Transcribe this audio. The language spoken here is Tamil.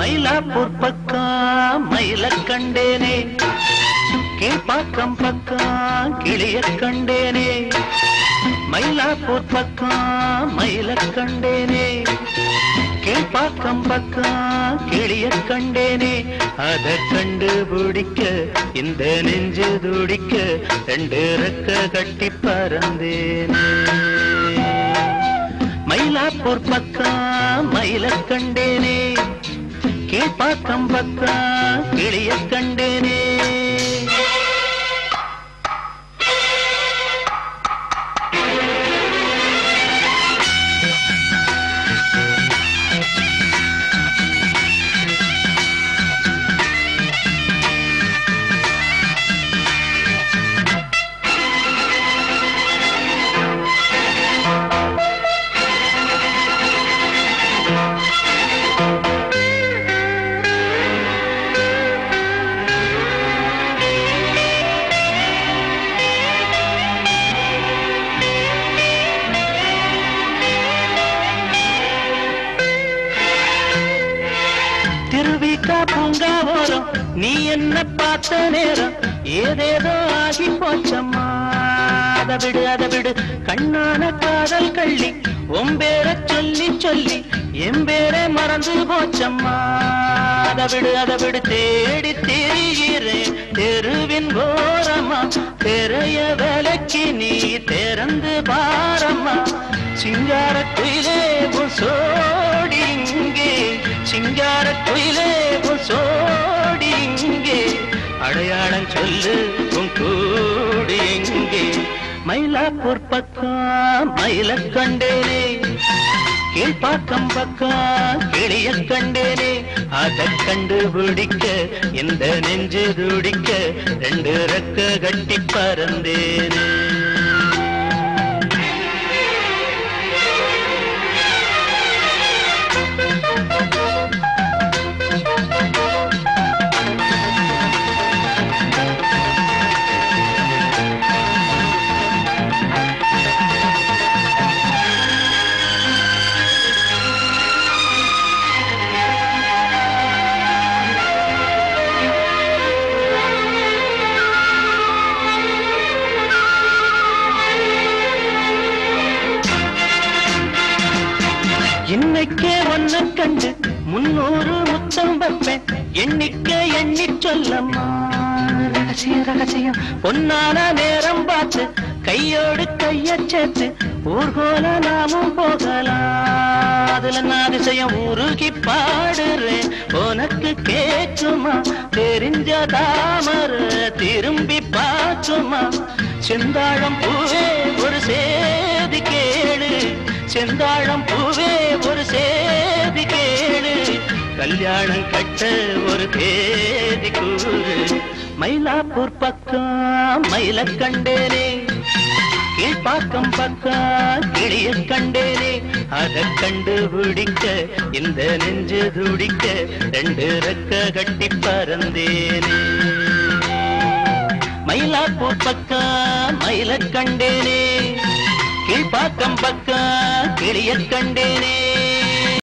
மயிலாப்பூர் பக்கம் மயில கண்டேனே கீழ்பாக்கம் பக்கம் கிளிய கண்டேனே மயிலாப்பூர் பக்கம் மயில கண்டேனே கீழ்பாக்கம் பக்கம் கிளிய கண்டேனே அத கண்டுபிடிக்க இந்த நெஞ்சு துடிக்க ரெண்டு ரெக்க கட்டி பறந்தேனே மயிலாப்பூர் பக்கம் மயில கண்டேனே கீழ்பாக்கம் பக்கம் கிளிய கண்டேனே திருவிக்கா பூங்கா ஓரம் நீ என்ன பார்த்த நேரம் ஏதேதோ ஆகி போச்சம்மா அத விடு அத விடு கண்ணான காதல் கள்ளி ஒம்பேர சொல்லி சொல்லி எம்பேர மறந்து போச்சம்மா அத விடு அத விடு தேடி திரிகிறேன் தெருவின் ஓரமா தெரைய விலைக்கு நீ திறந்து பாரம்மா சிங்கார குயிலே உன் சோடி இங்கே சிங்கார குயிலே உன் சோடி இங்கே அடையாளம் சொல்லு உன் கூடி எங்கே மயிலாப்பூர் பக்கம் மயில கண்டேனே கீழ்பாக்கம் பக்கம் கிளிய கண்டேனே அத கண்டுபிடிக்க இந்த நெஞ்சு துடிக்க ரெண்டு ரெக்க கட்டி பறந்தேனே இன்னைக்கே ஒன்ன கண்டு முன்னூறு முத்தம் வைப்பேன் எண்ணிக்கை எண்ணி சொல்லம்மா ரகசியம் ரகசியம் பொன்னான நேரம் பார்த்து கையோடு கைய சேர்த்து ஊர்கோல நாமும் போகலாம் அதுல நான் அதிசயம் உருகி பாடுறேன் உனக்கு கேட்குமா தெரிஞ்ச தாமர திரும்பி பார்க்குமா செந்தாழம் பூவே ஒரு சேதி கேளு செந்தாழம் பூவே ஒரு சேதி கேளு கல்யாணம் கட்ட ஒரு தேதி கூறு மயிலாப்பூர் பக்கம் மயில கண்டேனே கீழ்பாக்கம் பக்கம் கிளிய கண்டேனே அத கண்டுபிடிக்க இந்த நெஞ்சு துடிக்க ரெண்டு ரெக்க கட்டி பறந்தேனே மயிலாப்பூர் பக்கம் மயில கண்டேனே கீழ்பாக்கம் பக்கம் கிளிய கண்டேனே